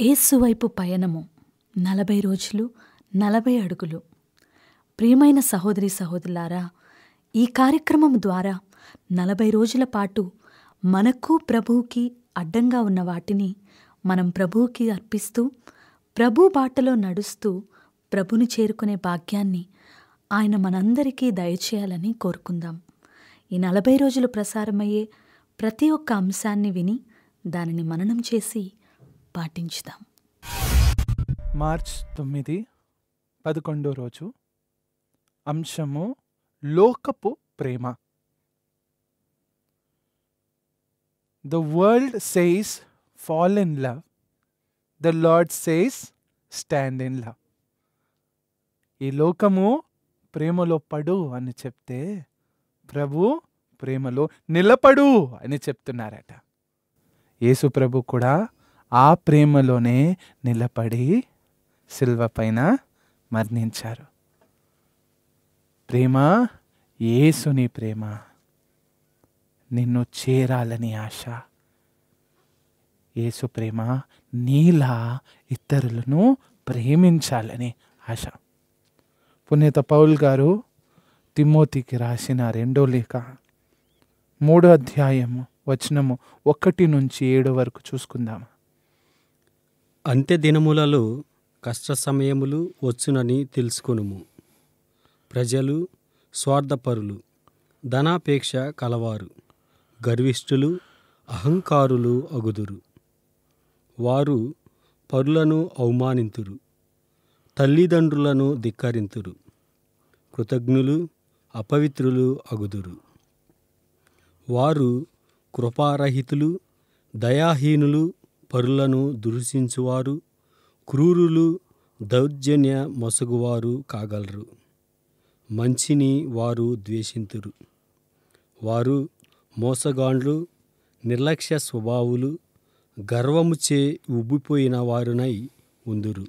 యేసు వైపు పయనము నలభై రోజులు నలభై అడుగులు ప్రియమైన సహోదరి సహోదరులారా ఈ కార్యక్రమం ద్వారా నలభై రోజుల పాటు మనకు ప్రభువుకి అడ్డంగా ఉన్న వాటిని మనం ప్రభువుకి అర్పిస్తూ ప్రభు బాటలో నడుస్తూ ప్రభుని చేరుకునే భాగ్యాన్ని ఆయన మనందరికీ దయచేయాలని కోరుకుందాం ఈ నలభై రోజులు ప్రసారమయ్యే ప్రతి ఒక్క అంశాన్ని విని దానిని మననం చేసి పాటించుదాం మార్చ్ తొమ్మిది పదకొండో రోజు అంశము లోకపు ప్రేమ the world says fall in love the lord says stand in love ఈ లోకము ప్రేమలో పడు అని చెప్తే ప్రభు ప్రేమలో నిలపడు అని చెప్తున్నారట యేసు ప్రభు కూడా ఆ ప్రేమలోనే నిలబడి శిల్వ పైన మరణించారు ప్రేమ యేసుని ప్రేమ నిన్ను చేరాలని ఆశ యేసు ప్రేమ నీలా ఇతరులను ప్రేమించాలని ఆశ పునీత పౌల్ గారు తిమోతికి రాసిన రెండో లేఖ మూడో అధ్యాయము వచనము ఒకటి నుంచి ఏడు వరకు చూసుకుందాం అంత్య దినములలో కష్ట సమయములు వచ్చునని తెలుసుకొనుము ప్రజలు స్వార్థపరులు ధనాపేక్ష కలవారు గర్విష్ఠులు అహంకారులు అగుదురు వారు పరులను అవమానింతురు తల్లిదండ్రులను ధిక్కరింతురు కృతజ్ఞులు అపవిత్రులు అగుదురు వారు కృపారహితులు దయాహీనులు పరులను దూషించువారు క్రూరులు దౌర్జన్య మొసగువారు కాగలరు మంచిని వారు ద్వేషింతురు వారు మోసగాండ్లు నిర్లక్ష్య స్వభావులు గర్వముచే ఉబ్బిపోయిన వారునై ఉందురు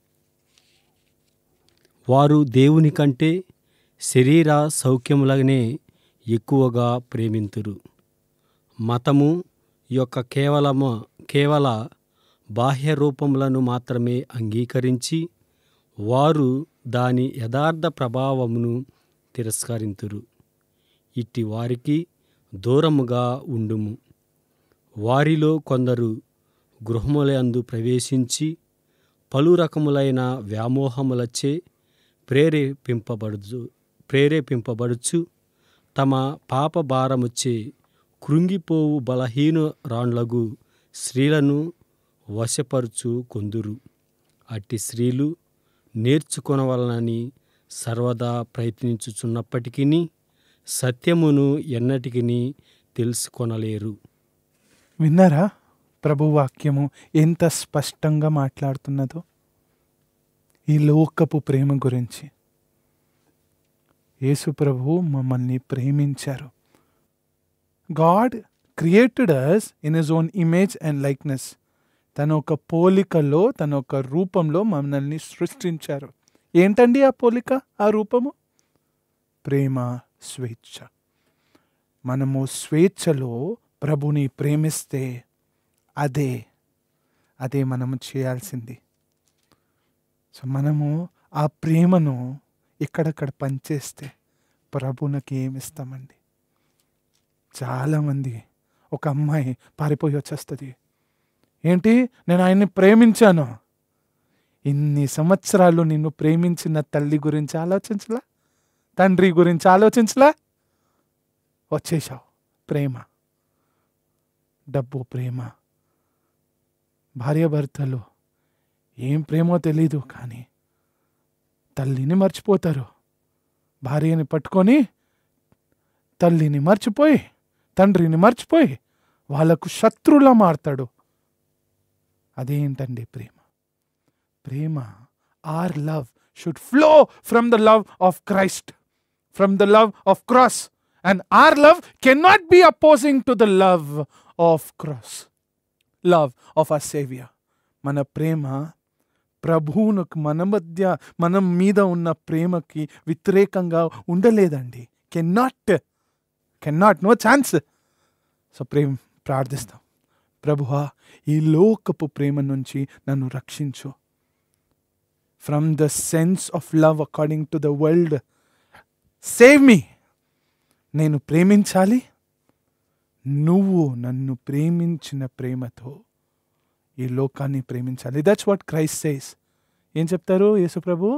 వారు దేవుని కంటే శరీర సౌఖ్యములనే ఎక్కువగా ప్రేమింతురు మతము యొక్క కేవలము కేవల బాహ్య రూపములను మాత్రమే అంగీకరించి వారు దాని యథార్థ ప్రభావమును తిరస్కరింతురు ఇట్టి వారికి దూరముగా ఉండుము వారిలో కొందరు గృహములందు ప్రవేశించి పలు రకములైన వ్యామోహములచే ప్రేరేపింపబడుచు ప్రేరేపింపబడుచు తమ పాప భారముచ్చే కృంగిపోవు బలహీన రాండ్లగు స్త్రీలను వశపరుచు కొందురు అట్టి స్త్రీలు నేర్చుకొనవలనని సర్వదా ప్రయత్నించుచున్నప్పటికీ సత్యమును ఎన్నటికి తెలుసుకొనలేరు విన్నారా ప్రభు వాక్యము ఎంత స్పష్టంగా మాట్లాడుతున్నదో ఈ లోకపు ప్రేమ గురించి యేసు ప్రభు మమ్మల్ని ప్రేమించారు God created us in his own image and likeness తన ఒక పోలికలో తన ఒక రూపంలో మమ్మల్ని సృష్టించారు ఏంటండి ఆ పోలిక ఆ రూపము ప్రేమ స్వేచ్ఛ మనము స్వేచ్ఛలో ప్రభుని ప్రేమిస్తే అదే అదే మనము చేయాల్సింది సో మనము ఆ ప్రేమను ఇక్కడక్కడ పనిచేస్తే ప్రభునకి ఏమిస్తామండి చాలామంది ఒక అమ్మాయి పారిపోయి వచ్చేస్తుంది ఏంటి నేను ఆయన్ని ప్రేమించాను ఇన్ని సంవత్సరాలు నిన్ను ప్రేమించిన తల్లి గురించి ఆలోచించలా తండ్రి గురించి ఆలోచించలా వచ్చేసావు ప్రేమ డబ్బు ప్రేమ భార్యాభర్తలు ఏం ప్రేమో తెలీదు కానీ తల్లిని మర్చిపోతారు భార్యని పట్టుకొని తల్లిని మర్చిపోయి తండ్రిని మర్చిపోయి వాళ్ళకు శత్రులా మారతాడు అదేంటండి ప్రేమ ప్రేమ our love should flow from the love of Christ from the love of cross and our love can not be opposing to the love of cross love of a saviour మన ప్రేమ ప్రభువునకు మన మధ్య మనం మీద ఉన్న ప్రేమకి వ్యతిరేకంగా ఉండలేదండి can not can not no chance so ప్రేమ ప్రార్థిస్తాం ప్రభువా ఈ లోకపు ప్రేమ నుంచి నన్ను రక్షించు from the sense of love according to the world save me నేను ప్రేమించాలి నువ్వు నన్ను ప్రేమించిన ప్రేమతో ఈ లోకాన్ని ప్రేమించాలి దట్స్ వాట్ క్రైస్ట్ సేస్ ఏం చెప్తారు యేసు ప్రభు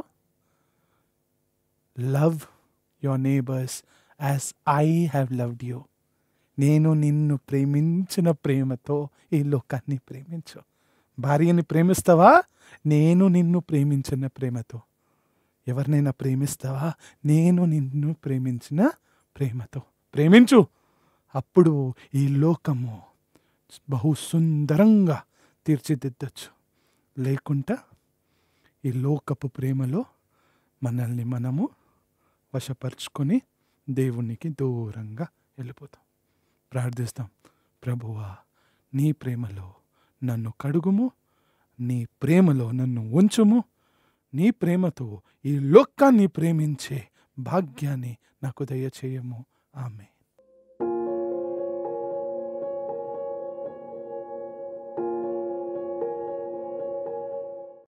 love your neighbours as I have loved you నేను నిన్ను ప్రేమించిన ప్రేమతో ఈ లోకాన్ని ప్రేమించు భార్యని ప్రేమిస్తావా నేను నిన్ను ప్రేమించిన ప్రేమతో ఎవరినైనా ప్రేమిస్తావా నేను నిన్ను ప్రేమించిన ప్రేమతో ప్రేమించు అప్పుడు ఈ లోకము బహు సుందరంగా తీర్చిదిద్దచ్చు లేకుండా ఈ లోకపు ప్రేమలో మనల్ని మనము వశపరుచుకొని దేవునికి దూరంగా వెళ్ళిపోతాం ప్రార్థిస్తాం ప్రభువా నీ ప్రేమలో నన్ను కడుగుము నీ ప్రేమలో నన్ను ఉంచుము నీ ప్రేమతో ఈ లోకాన్ని ప్రేమించే భాగ్యాన్ని నాకు దయచేయము ఆమె